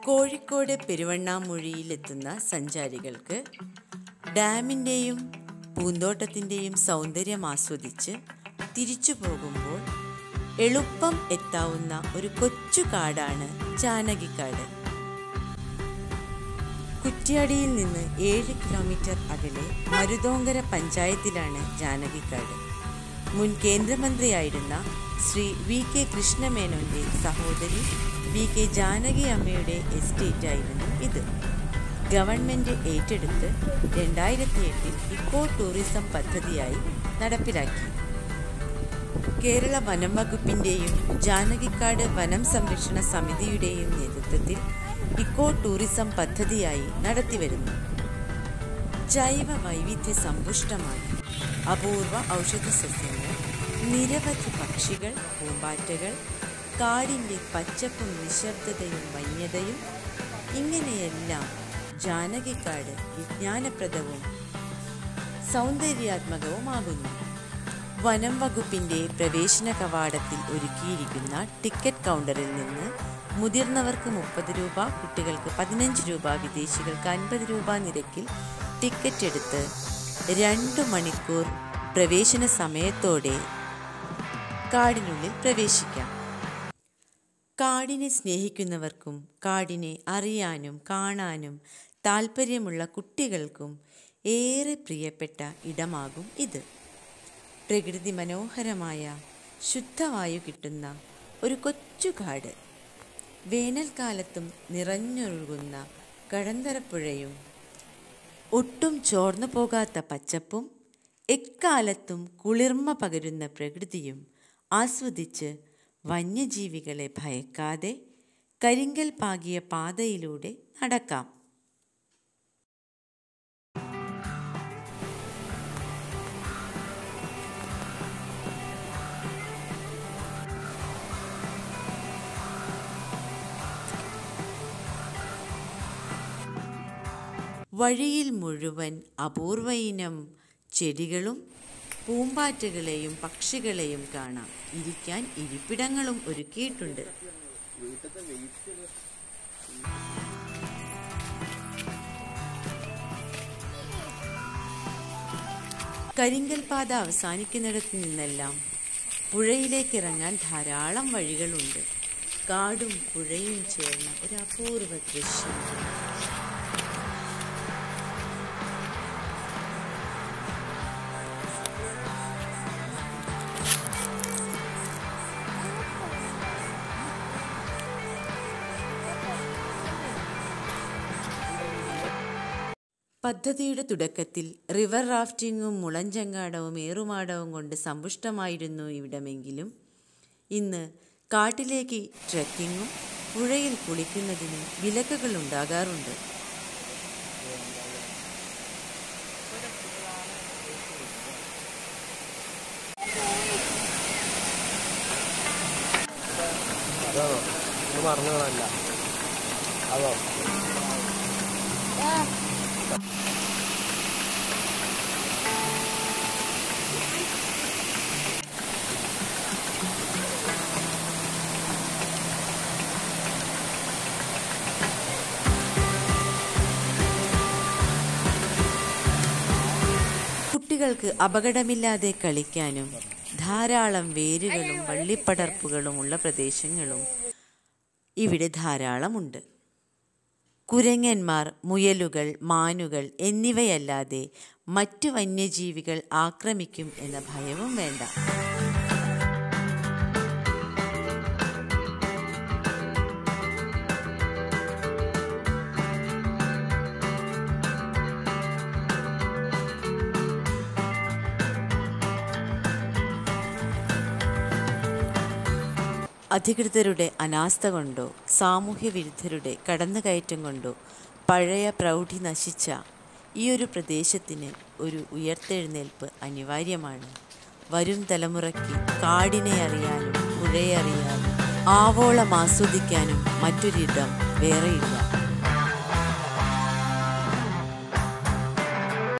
കോഴിക്കോട് പെരുവണ്ണാമൊഴിയിലെത്തുന്ന സഞ്ചാരികൾക്ക് ഡാമിൻ്റെയും പൂന്തോട്ടത്തിൻ്റെയും സൗന്ദര്യം ആസ്വദിച്ച് തിരിച്ചു പോകുമ്പോൾ എളുപ്പം എത്താവുന്ന ഒരു കൊച്ചു കാടാണ് ജാനകിക്കാട് കുറ്റ്യാടിയിൽ നിന്ന് ഏഴ് കിലോമീറ്റർ അകലെ മരുതോങ്കര പഞ്ചായത്തിലാണ് ജാനകിക്കാട് മുൻ കേന്ദ്രമന്ത്രിയായിരുന്ന ശ്രീ വി കെ കൃഷ്ണമേനോന്റെ സഹോദരി വി കെ ജാനകി അമ്മയുടെ എസ്റ്റേറ്റ് ആയിരുന്നു ഇത് ഗവൺമെന്റ് ഏറ്റെടുത്ത് രണ്ടായിരത്തി എട്ടിൽ ഇക്കോ ടൂറിസം പദ്ധതിയായി നടപ്പിലാക്കി കേരള വനം വകുപ്പിന്റെയും ജാനകിക്കാട് വനം സംരക്ഷണ സമിതിയുടെയും നേതൃത്വത്തിൽ ഇക്കോ ടൂറിസം പദ്ധതിയായി നടത്തിവരുന്നു ജൈവ വൈവിധ്യ സമ്പുഷ്ടമാണ് അപൂർവ ഔഷധ സസ്യങ്ങൾ നിരവധി പക്ഷികൾ പൂമ്പാറ്റകൾ കാടിൻ്റെ പച്ചപ്പും നിശബ്ദതയും വന്യതയും ഇങ്ങനെയെല്ലാം ജാനകിക്കാട് വിജ്ഞാനപ്രദവും സൗന്ദര്യാത്മകവുമാകുന്നു വനം വകുപ്പിന്റെ പ്രവേശന കവാടത്തിൽ ഒരുക്കിയിരിക്കുന്ന ടിക്കറ്റ് കൗണ്ടറിൽ നിന്ന് മുതിർന്നവർക്ക് മുപ്പത് രൂപ കുട്ടികൾക്ക് പതിനഞ്ച് രൂപ വിദേശികൾക്ക് അൻപത് രൂപ നിരക്കിൽ ടിക്കറ്റ് എടുത്ത് രണ്ട് മണിക്കൂർ പ്രവേശന സമയത്തോടെ കാടിനുള്ളിൽ പ്രവേശിക്കാം കാടിനെ സ്നേഹിക്കുന്നവർക്കും കാടിനെ അറിയാനും കാണാനും താല്പര്യമുള്ള കുട്ടികൾക്കും ഏറെ പ്രിയപ്പെട്ട ഇടമാകും ഇത് പ്രകൃതി മനോഹരമായ ശുദ്ധവായു കിട്ടുന്ന ഒരു കൊച്ചു കാട് വേനൽക്കാലത്തും നിറഞ്ഞൊഴുകുന്ന കടന്തരപ്പുഴയും ഒട്ടും ചോർന്നു പോകാത്ത പച്ചപ്പും എക്കാലത്തും കുളിർമ പകരുന്ന പ്രകൃതിയും ആസ്വദിച്ച് വന്യജീവികളെ ഭയക്കാതെ കരിങ്കൽ പാകിയ പാതയിലൂടെ നടക്കാം വഴിയിൽ മുഴുവൻ അപൂർവ ഇനം ചെടികളും പൂമ്പാറ്റകളെയും പക്ഷികളെയും കാണാം ഇരിക്കാൻ ഇരിപ്പിടങ്ങളും ഒരുക്കിയിട്ടുണ്ട് കരിങ്കൽ പാത അവസാനിക്കുന്നിടത്ത് നിന്നെല്ലാം പുഴയിലേക്ക് ഇറങ്ങാൻ ധാരാളം വഴികളുണ്ട് കാടും പുഴയും ചേർന്ന ഒരു അപൂർവ ദൃശ്യം പദ്ധതിയുടെ തുടക്കത്തിൽ റിവർ റാഫ്റ്റിങ്ങും മുളഞ്ചങ്ങാടവും ഏറുമാടവും കൊണ്ട് സമ്പുഷ്ടമായിരുന്നു ഇവിടമെങ്കിലും ഇന്ന് കാട്ടിലേക്ക് ട്രെക്കിങ്ങും പുഴയിൽ കുളിക്കുന്നതിനും വിലക്കുകൾ ഉണ്ടാകാറുണ്ട് അതോ ഇത് മറന്നുകളല്ല അതോ കുട്ടികൾക്ക് അപകടമില്ലാതെ കളിക്കാനും ധാരാളം വേരുകളും വള്ളിപ്പടർപ്പുകളും ഉള്ള പ്രദേശങ്ങളും ഇവിടെ ധാരാളമുണ്ട് കുരങ്ങന്മാർ മുയലുകൾ മാനുകൾ എന്നിവയല്ലാതെ മറ്റു വന്യജീവികൾ ആക്രമിക്കും എന്ന ഭയവും വേണ്ട അധികൃതരുടെ അനാസ്ഥ കൊണ്ടോ സാമൂഹ്യ വിരുദ്ധരുടെ കടന്നുകയറ്റം കൊണ്ടോ പഴയ പ്രൗഢി നശിച്ച ഈ ഒരു പ്രദേശത്തിന് ഒരു ഉയർത്തെഴുന്നേൽപ്പ് അനിവാര്യമാണ് വരും തലമുറയ്ക്ക് കാടിനെ അറിയാനും പുഴയെ അറിയാനും ആവോളം ആസ്വദിക്കാനും മറ്റൊരിടം വേറെയില്ല